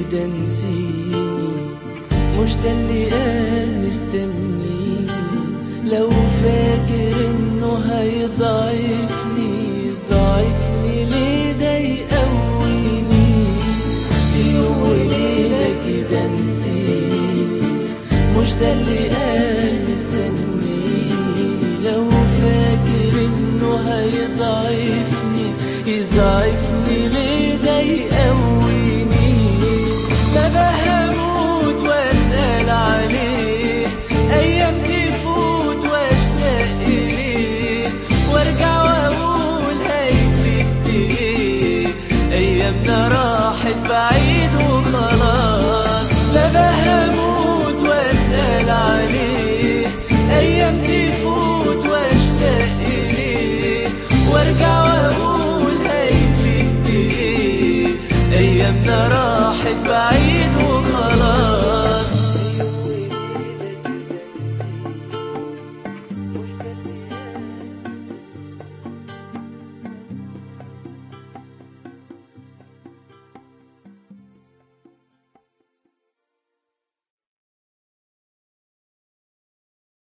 كده نسيني مش ده اللي قال مستنيني لو فاكر انه هيضعفني ضعفني ليه ده يقويني يوم وليلة كده نسيني مش ده اللي قال مستنيني لو فاكر انه هيضعفني يضعفني ليه ده يقويني بابا هموت واسأل عليه ايام تفوت واشتاق اليه وارجع واقول هيفيد ايه ايامنا راحت بعيد وخلاص بابا هموت واسأل عليه ايام تفوت واشتاق اليه وارجع واقول هيفيد ايه ايامنا راحت بعيد